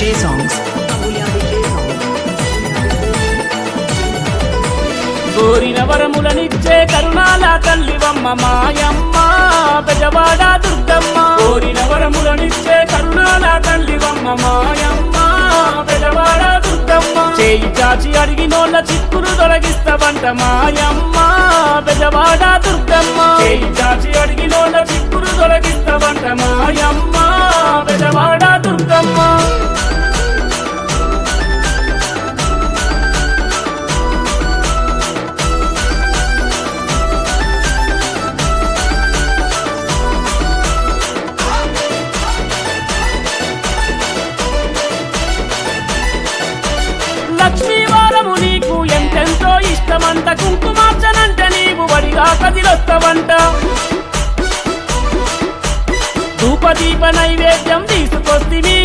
DJ songs. కోరిన వరములనిచ్చే కరుణాల తల్లివమ్మ మాయమ్మ బెజవాడ దుర్గమ్మ కోరిన వరములనిచ్చే కరుణాల తల్లివమ్మ మాయమ్మ బెజవాడ దుర్గమ్మ చేయి చాచి అడిగినోళ్ళ చిక్కులు తొలగిస్తావంట మాయమ్మ బెజవాడ దుర్గమ్మ చేయి చాచి అడిగినోళ్ళ చిక్కులు తొలగిస్తావంట మాయమ్మ బెజవాడ దుర్గమ్మ లక్ష్మీవారము నీకు ఎంతెంతో ఇష్టమంట కుంకుమార్చనంటే నీవు వడిగా కదిలొస్తావంట ధూపదీప నైవేద్యం తీసుకొస్తివి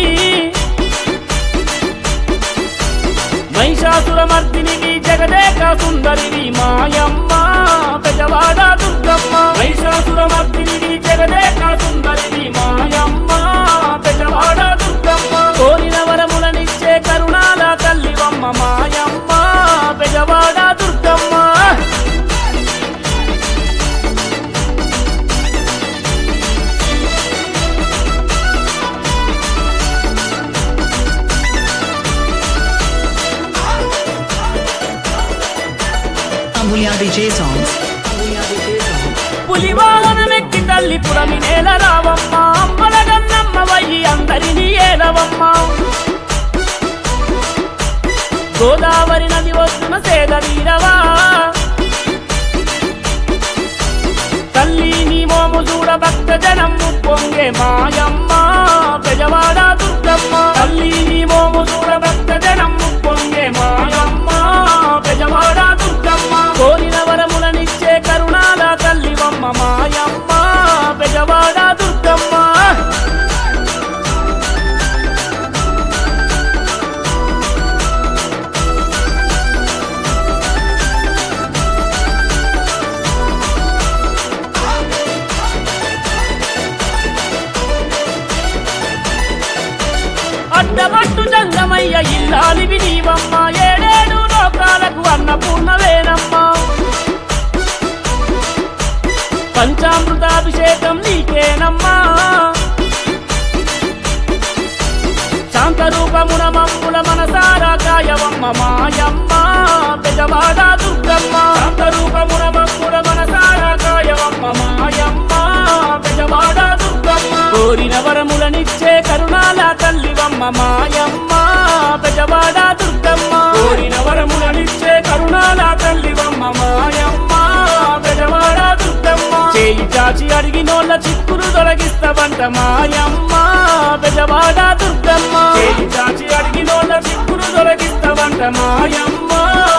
మహిషాసుర మర్దినివి జగదేక సుందరివి మాయమ్మ పెదవాడ దుర్గమ్మ మహిషాసుర మర్దినివి జగదేక సుందరివి మాయమ్మ పెదవాడ దుర్గమ్మ కోరిన వరములనిచ్చే కరుణాల తల్లివమ్మ మాయమ్మ పెదవాడ దుర్గమ్మ Amulya DJ songs. పులివాహనమెక్కి తల్లి పురమి నేల రావమ్మ అమ్మల గన్నమ్మ వయ్యి అందరినీ ఏలవమ్మ గోదావరి నది వస్తున్న సేద వీరవా తల్లి నీ మోము చూడ భక్త జనము పొంగే మాయమ్మ పెజవాడ దుర్గమ్మ తల్లి నీ మోము చూడ భక్త జనము పొంగే మాయమ్మ పెజవాడ దుర్గమ్మ కోరిన వరములనిచ్చే కరుణాల తల్లివమ్మ మాయమ్మ పెజవాడ దుర్గమ్మ అడ్డబట్టు జంగమయ్య ఇల్లాలివి నీవమ్మ ఏడేడు లోకాలకు అన్నపూర్ణవేనమ్మ పంచామృతాభిషేకం నీకేనమ్మా శాంతరూపమున మమ్ముల మనసారా కాయవమ్మ మాయమ్మ పెదవాడ దుర్గమ్మ శాంతరూపమున మమ్ముల మనసారా కాయవమ్మ మాయమ్మ పెదవాడ దుర్గమ్మ కోరిన వరములనిచ్చే కరుణాల తల్లివమ్మ మాయమ్మ పెదవాడ దుర్గమ్మ కోరిన వరములనిచ్చే కరుణాల తల్లివమ్మ మాయమ్మ పెదవాడ దుర్గమ్మ చేయి చాచి అడిగినోళ్ళ చిక్కులు తొలగిస్తావంట మాయమ్మ పెదవాడ దుర్గమ్మ చేయి చాచి అడిగినోళ్ళ చిక్కులు తొలగిస్తావంట మాయమ్మ